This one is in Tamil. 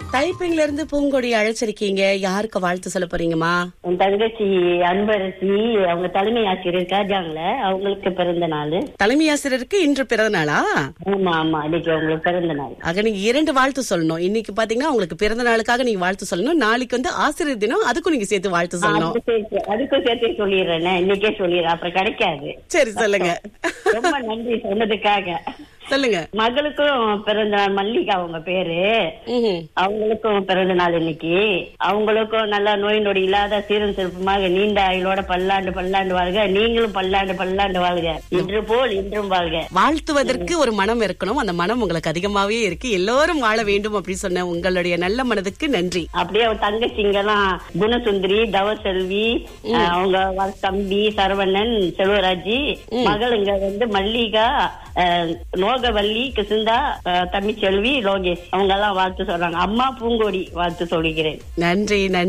டைப்பிங்ல இருந்து பூங்கொடி அழைச்சிருக்கீங்க யாருக்கு வாழ்த்து சொல்ல போறீங்கம்மா என் தங்கச்சி அன்பரசி அவங்க தலைமை ஆசிரியர் காஜாங்கள அவங்களுக்கு பிறந்த நாள் தலைமை ஆசிரியருக்கு இன்று பிறந்த நாளா ஆமா ஆமா இன்னைக்கு அவங்களுக்கு பிறந்த நாள் ஆக நீங்க இரண்டு வாழ்த்து சொல்லணும் இன்னைக்கு பாத்தீங்கன்னா உங்களுக்கு பிறந்த நாளுக்காக நீங்க வாழ்த்து சொல்லணும் நாளைக்கு வந்து ஆசிரியர் தினம் அதுக்கும் நீங்க சேர்த்து வாழ்த்து சொல்லணும் அதுக்கு சேர்த்து- அதுக்கும் சேர்த்தே சொல்லிடுறேன் இன்னைக்கே சொல்லிடுறேன் அப்புறம் கிடைக்காது சரி சொல்லுங்க ரொம்ப நன்றி சொன்னதுக்காக சொல்லுங்க மகளுக்கும் பிறந்த நாள் மல்லிகா அவங்க பேரு ம்ஹும். அவங்களுக்கும் பிறந்த நாள் இன்னைக்கு அவங்களுக்கும் நல்லா நோய் நொடி இல்லாத சீரும் சிறப்புமாக நீண்ட ஆயுளோட பல்லாண்டு பல்லாண்டு வாழ்க நீங்களும் பல்லாண்டு பல்லாண்டு வாழ்க இன்று போல் இன்றும் வாழ்க வாழ்த்துவதற்கு ஒரு மனம் இருக்கணும் அந்த மனம் உங்களுக்கு அதிகமாவே இருக்கு எல்லோரும் வாழ வேண்டும் அப்படின்னு சொன்ன உங்களுடைய நல்ல மனதுக்கு நன்றி அப்படியே அவன் தங்கச்சிங்கெல்லாம் குணசுந்தரி தவசெல்வி அஹ், அவங்க வ- தம்பி சரவணன் செல்வராஜி மகளுங்க வந்து மல்லிகா அஹ், நோகவல்லி கிருஷ்ணா அஹ், தமிழ்ச்செல்வி லோகேஷ் அவங்க எல்லாம் வாழ்த்து சொல்றாங்க அம்மா பூங்கோடி வாழ்த்து சொல்லிக்கிறேன் நன்றி நன்றி